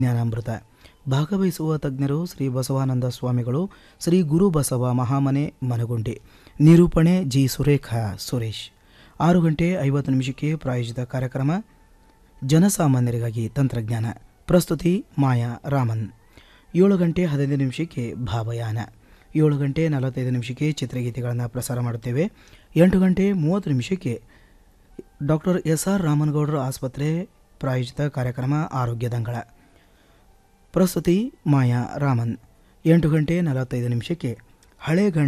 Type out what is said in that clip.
ಜ್ಞಾನಾಮೃತ ಭಾಗವಹಿಸುವ ತಜ್ಞರು ಶ್ರೀ ಬಸವಾನಂದ ಸ್ವಾಮಿಗಳು ಶ್ರೀ ಗುರು ಬಸವ ಮಹಾಮನೆ ಮನಗುಂಡಿ ನಿರೂಪಣೆ ಜಿ ಸುರೇಖಾ ಸುರೇಶ್ ಆರು ಗಂಟೆ ಐವತ್ತು ನಿಮಿಷಕ್ಕೆ ಪ್ರಾಯೋಜಿತ ಕಾರ್ಯಕ್ರಮ ಜನಸಾಮಾನ್ಯರಿಗಾಗಿ ತಂತ್ರಜ್ಞಾನ ಪ್ರಸ್ತುತಿ ಮಾಯಾ ರಾಮನ್ ಏಳು ಗಂಟೆ ಹದಿನೈದು ನಿಮಿಷಕ್ಕೆ ಭಾವಯಾನ ಏಳು ಗಂಟೆ ನಲವತ್ತೈದು ನಿಮಿಷಕ್ಕೆ ಚಿತ್ರಗೀತೆಗಳನ್ನು ಪ್ರಸಾರ ಮಾಡುತ್ತೇವೆ ಎಂಟು ಗಂಟೆ ಮೂವತ್ತು ನಿಮಿಷಕ್ಕೆ ಡಾಕ್ಟರ್ ಎಸ್ ಆರ್ ರಾಮನಗೌಡರ ಆಸ್ಪತ್ರೆ ಪ್ರಾಯೋಜಿತ ಕಾರ್ಯಕ್ರಮ ಆರೋಗ್ಯ ದಂಗಳ ಪ್ರಸ್ತುತಿ ಮಾಯಾ ರಾಮನ್ ಎಂಟು ಗಂಟೆ ನಲವತ್ತೈದು ನಿಮಿಷಕ್ಕೆ ಹಳೆ ಗಂಡ